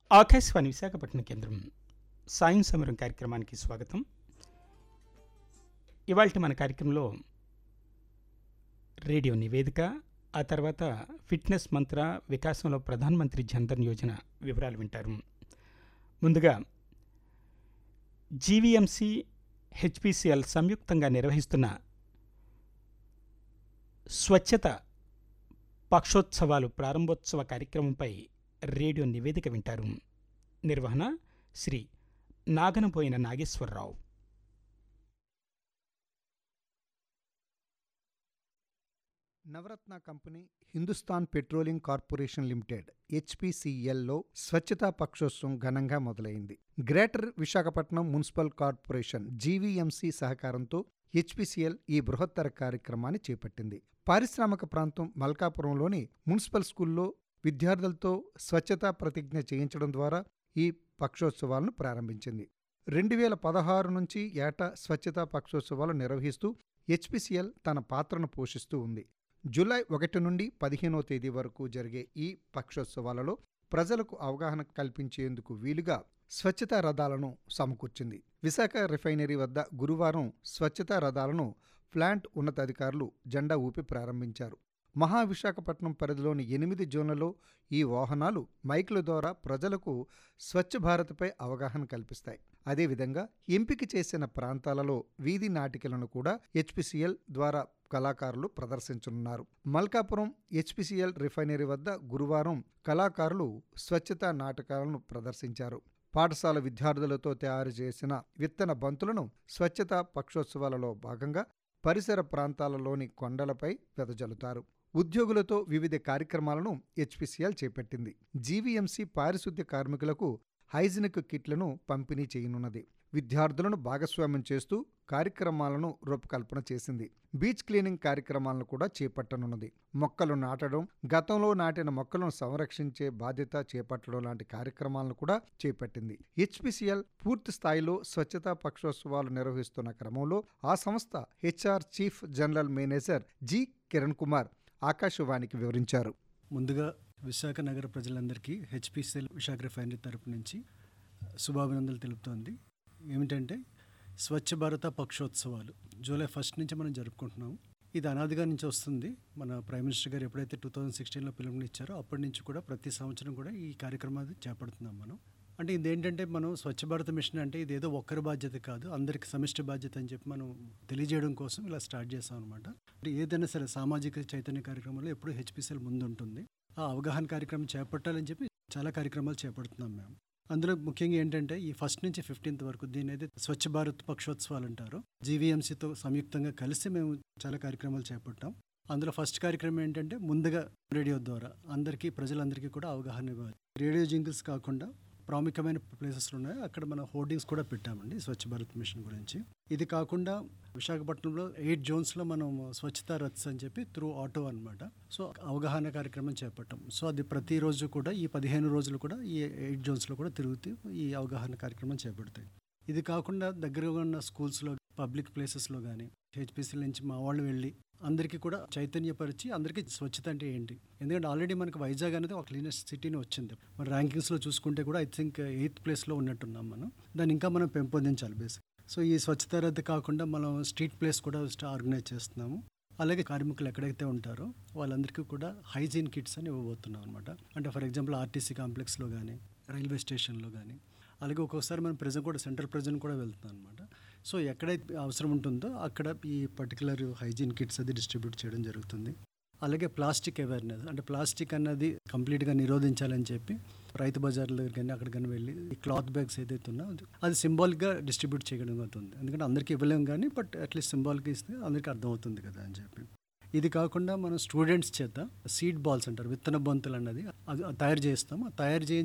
ఆకాశవాణి విశాఖపట్నం కేంద్రం సాయం సమరం కార్యక్రమానికి స్వాగతం ఇవాళ మన కార్యక్రమంలో రేడియో నివేదిక ఆ తర్వాత ఫిట్నెస్ మంత్ర వికాసంలో ప్రధానమంత్రి జన్ధన్ యోజన వివరాలు వింటారు ముందుగా జీవీఎంసీ హెచ్పిసిఎల్ సంయుక్తంగా నిర్వహిస్తున్న స్వచ్ఛత పక్షోత్సవాలు ప్రారంభోత్సవ కార్యక్రమంపై రేడియో నివేదిక వింటారు నిర్వహణ శ్రీ నాగనపోయిన Nageswara Rao Navratna company Hindustan petroleum corporation limited హెచ్పిసిఎల్లో స్వచ్ఛతా పక్షోత్సవం ఘనంగా మొదలైంది greater Visakhapatnam municipal corporation GVMC సహకారంతో హెచ్పిసిఎల్ ఈ బృహత్తర కార్యక్రమాన్ని చేపట్టింది పారిశ్రామిక ప్రాంతం మల్కాపురంలోని మున్సిపల్ స్కూల్లో విద్యార్థులతో స్వచ్ఛతా ప్రతిజ్ఞ చేయించడం ద్వారా ఈ పక్షోత్సవాలను ప్రారంభించింది రెండు వేల పదహారు నుంచి ఏటా స్వచ్ఛతా పక్షోత్సవాలు నిర్వహిస్తూ హెచ్పిసిఎల్ తన పాత్రను పోషిస్తూ ఉంది జూలై ఒకటి నుండి పదిహేనో తేదీ వరకు జరిగే ఈ పక్షోత్సవాలలో ప్రజలకు అవగాహన కల్పించేందుకు వీలుగా స్వచ్ఛతా రథాలను సమకూర్చింది విశాఖ రిఫైనరీ వద్ద గురువారం స్వచ్ఛతా రథాలను ప్లాంట్ ఉన్నతాధికారులు జెండా ఊపి ప్రారంభించారు మహావిశాఖపట్నం పరిధిలోని ఎనిమిది జోన్లలో ఈ వాహనాలు మైకుల ద్వారా ప్రజలకు స్వచ్ఛ భారత్పై అవగాహన కల్పిస్తాయి అదేవిధంగా ఎంపిక చేసిన ప్రాంతాలలో వీధి నాటికలను కూడా హెచ్పిసిఎల్ ద్వారా కళాకారులు ప్రదర్శించనున్నారు మల్కాపురం హెచ్పిసిఎల్ రిఫైనరీ వద్ద గురువారం కళాకారులు స్వచ్ఛతా నాటకాలను ప్రదర్శించారు పాఠశాల విద్యార్థులతో తయారు చేసిన విత్తన బంతులను స్వచ్ఛతా పక్షోత్సవాలలో భాగంగా పరిసర ప్రాంతాలలోని కొండలపై వెదజల్లుతారు ఉద్యోగులతో వివిధ కార్యక్రమాలను హెచ్పిసిఎల్ చేపట్టింది జీవీఎంసీ పారిశుద్ధ్య కార్మికులకు హైజినిక్ కిట్లను పంపిణీ చేయనున్నది విద్యార్థులను భాగస్వామ్యం చేస్తూ కార్యక్రమాలను రూపకల్పన చేసింది బీచ్ క్లీనింగ్ కార్యక్రమాలను కూడా చేపట్టనున్నది మొక్కలు నాటడం గతంలో నాటిన మొక్కలను సంరక్షించే బాధ్యత చేపట్టడం లాంటి కార్యక్రమాలను కూడా చేపట్టింది హెచ్పిసిఎల్ పూర్తి స్థాయిలో స్వచ్ఛతా పక్షోత్సవాలు నిర్వహిస్తున్న క్రమంలో ఆ సంస్థ HR chief general manager G Kiran Kumar ఆకాశవాణికి వివరించారు ముందుగా విశాఖ నగర ప్రజలందరికీ హెచ్పిసిఎల్ విశాఖ రిఫైనరీ తరపు నుంచి శుభాభినందనలు తెలుపుతోంది ఏమిటంటే స్వచ్ఛ భారత పక్షోత్సవాలు జూలై ఫస్ట్ నుంచి మనం జరుపుకుంటున్నాం ఇది అనాదిగా నుంచి వస్తుంది మన ప్రైమ్ మినిస్టర్ గారు ఎప్పుడైతే టూ థౌజండ్ సిక్స్టీన్లో పిలుపునిచ్చారో అప్పటి నుంచి కూడా ప్రతి సంవత్సరం కూడా ఈ కార్యక్రమాన్ని చేపడుతున్నాం మనం అంటే ఇదేంటంటే మనం స్వచ్ఛ భారత మిషన్ అంటే ఇది ఏదో ఒక్కరి బాధ్యత కాదు అందరికి సమిష్టి బాధ్యత అని చెప్పి మనం తెలియజేయడం కోసం ఇలా స్టార్ట్ చేస్తాం అనమాట ఏదైనా సరే సామాజిక చైతన్య కార్యక్రమంలో ఎప్పుడు హెచ్పిసిఎల్ ముందు ఉంటుంది ఆ అవగాహన కార్యక్రమం చేపట్టాలని చెప్పి చాలా కార్యక్రమాలు చేపడుతున్నాం మేము అందులో ముఖ్యంగా ఏంటంటే ఈ ఫస్ట్ నుంచి ఫిఫ్టీన్త్ వరకు దీని అయితే స్వచ్ఛ భారత్ పక్షోత్సవాలు అంటారు జీవీఎంసీతో సంయుక్తంగా కలిసి మేము చాలా కార్యక్రమాలు చేపట్టాం అందులో ఫస్ట్ కార్యక్రమం ఏంటంటే ముందుగా రేడియో ద్వారా అందరికీ ప్రజలందరికీ కూడా అవగాహన ఇవ్వాలి రేడియో జింగిల్స్ కాకుండా ప్రాముఖ్యమైన ప్లేసెస్ ఉన్నాయి అక్కడ మనం హోర్డింగ్స్ కూడా పెట్టామండి స్వచ్ఛ భారత్ మిషన్ గురించి ఇది కాకుండా విశాఖపట్నంలో ఎయిట్ జోన్స్లో మనం స్వచ్ఛతా రథ్స్ అని చెప్పి త్రూ ఆటో అనమాట సో అవగాహన కార్యక్రమం చేపట్టాం సో అది ప్రతిరోజు కూడా ఈ పదిహేను రోజులు కూడా ఈ ఎయిట్ జోన్స్లో కూడా తిరుగుతూ ఈ అవగాహన కార్యక్రమం చేపడతాయి ఇది కాకుండా దగ్గరగా ఉన్న స్కూల్స్లో పబ్లిక్ ప్లేసెస్లో కానీ హెచ్పిసి నుంచి మా వాళ్ళు వెళ్ళి అందరికీ కూడా చైతన్యపరిచి అందరికీ స్వచ్ఛత అంటే ఏంటి ఎందుకంటే ఆల్రెడీ మనకి వైజాగ్ అనేది ఒక క్లీనెస్ట్ సిటీని వచ్చింది మన ర్యాంకింగ్స్లో చూసుకుంటే కూడా ఐ థింక్ ఎయిత్ ప్లేస్లో ఉన్నట్టున్నాం మనం దాన్ని ఇంకా మనం పెంపొందించాలి బేసిక్ సో ఈ స్వచ్ఛత రద్దు కాకుండా మనం స్ట్రీట్ ప్లేస్ కూడా ఆర్గనైజ్ చేస్తున్నాము అలాగే కార్మికులు ఎక్కడైతే ఉంటారో వాళ్ళందరికీ కూడా హైజీన్ కిట్స్ అని ఇవ్వబోతున్నాం అనమాట అంటే ఫర్ ఎగ్జాంపుల్ ఆర్టీసీ కాంప్లెక్స్లో కానీ రైల్వే స్టేషన్లో కానీ అలాగే ఒక్కొక్కసారి మనం ప్రెజెంట్ కూడా సెంట్రల్ ప్రెజెంట్ కూడా వెళ్తున్నాం అనమాట సో ఎక్కడైతే అవసరం ఉంటుందో అక్కడ ఈ పర్టికులర్ హైజీన్ కిట్స్ అది డిస్ట్రిబ్యూట్ చేయడం జరుగుతుంది అలాగే ప్లాస్టిక్ అవేర్నెస్ అంటే ప్లాస్టిక్ అన్నది కంప్లీట్గా నిరోధించాలని చెప్పి రైతు బజార్ల దగ్గర కానీ అక్కడ కానీ వెళ్ళి ఈ క్లాత్ బ్యాగ్స్ ఏదైతే ఉన్నా అది సింబాలిక్గా డిస్ట్రిబ్యూట్ చేయడం అవుతుంది ఎందుకంటే అందరికీ ఇవ్వలేం కానీ బట్ అట్లీస్ట్ సింబాలిక్గా ఇస్తే అందరికీ అర్థమవుతుంది కదా అని చెప్పి ఇది కాకుండా మనం స్టూడెంట్స్ చేత సీడ్ బాల్స్ అంటారు విత్తన బంతులు అన్నది అది తయారు చేస్తాం తయారు చేయించి